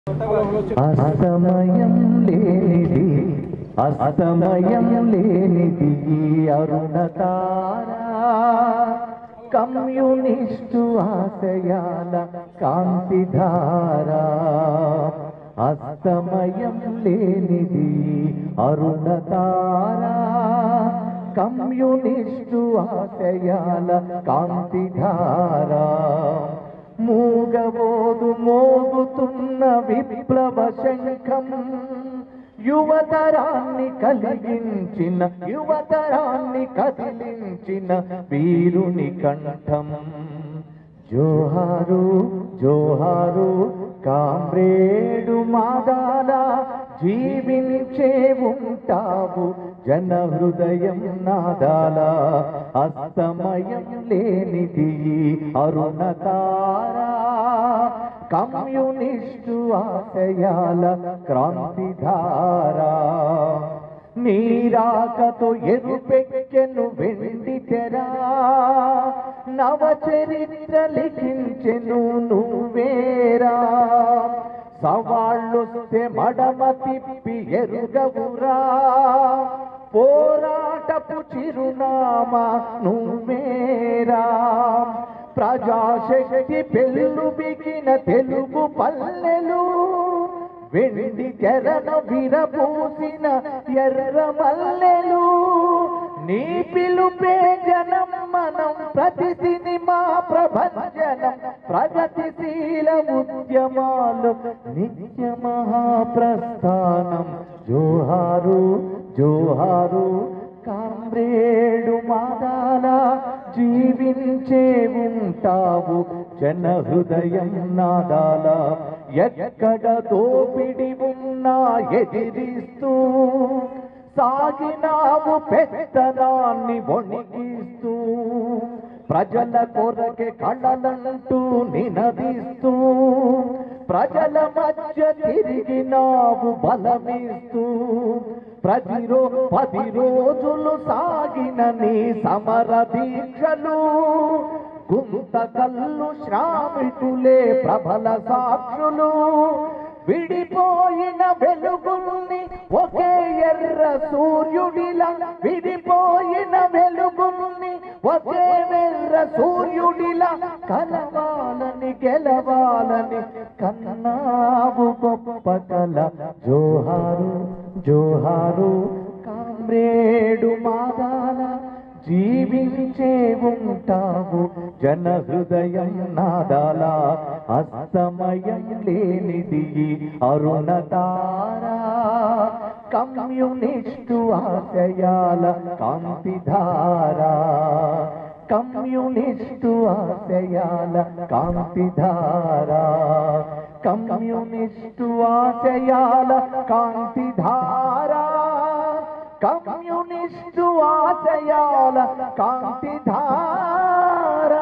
అస్తమయం లేనిది అస్తమయం లేనిది ఈ అరుణతారా కమ్యూనిస్టు ఆశయాల కాంతిధారా అస్తమయం లేనిది అరుణతారా కమ్యూనిస్టు ఆశయాల కాంతిధారా మూగబోదు మోగుతున్న విప్లవ శంఖం యువతరాన్ని కలిగించిన యువతరాన్ని కదిలించిన వీరుని కంఠం జోహారు జోహారు కామ్రేడు మాదాల జీవించే ఉంటావు జన హృదయం నాదాల అస్తమయం లేనిది అరుణతారా కమ్యూనిస్టు ఆశయాల క్రాంతిధారా నీరాకతో ఎరుపెక్కెను వెండి తెరా నవ చరిత్ర లిఖించెను నువ్వేరా సవాళ్ళొస్తే మడమ తిప్పి ఎరుగవురా పోరాటపు చిరునామా నువ్వేరా ప్రజాశక్తి పెళ్ళు బిగిన తెలుగు పల్లెలు వెండి తెరన విరబూసిన ఎర్ర మల్లెలు నీ పిలుపే జనం మనం ప్రతి సినిమా ప్రభంజనం ప్రగతిశీల ఉద్యమాలు నిత్య మహాప్రస్థానం జోహారు జోహారు కామ్రేడు మాదాల జీవించే ఉంటావు జన హృదయం నాదాల ఎక్కడ దోపిడి ఉన్నా ఎదిరిస్తూ సాగినావు పెత్తనాన్ని వణికిస్తూ ప్రజల కొరకే కళ్ళలంటూ నినదిస్తూ ప్రజల మధ్య తిరిగినావు బలమిస్తూ ప్రతిరో పది రోజులు సాగిన నీ సమర దీక్షలు గుంతకల్లు శ్రామికులే ప్రబల సాక్షులు విడిపోయిన వెలుగుల్ని ఒకే ఎర్ర సూర్యుడిలా విడిపోయిన వెలుగుల్ని ఒకే ఎర్ర సూర్యుడిలా కలవాలని గెలవాలని కన్నావు గొప్ప కల జోహారు జోహారు కామ్రేడు మాదాల జీవించే ఉంటావు జన హృదయం నాదాల అస్తమయం లేనిది అరుణతారా కమ్యూనిస్టు ఆశయాల కాంతిధారా కమ్యూనిస్టు ఆశయాల కాంతిధారా కమ్యూనిస్టు ఆశయాల కాంతిధారా కమ్యూనిస్టు ఆశయాల కాంతిధారా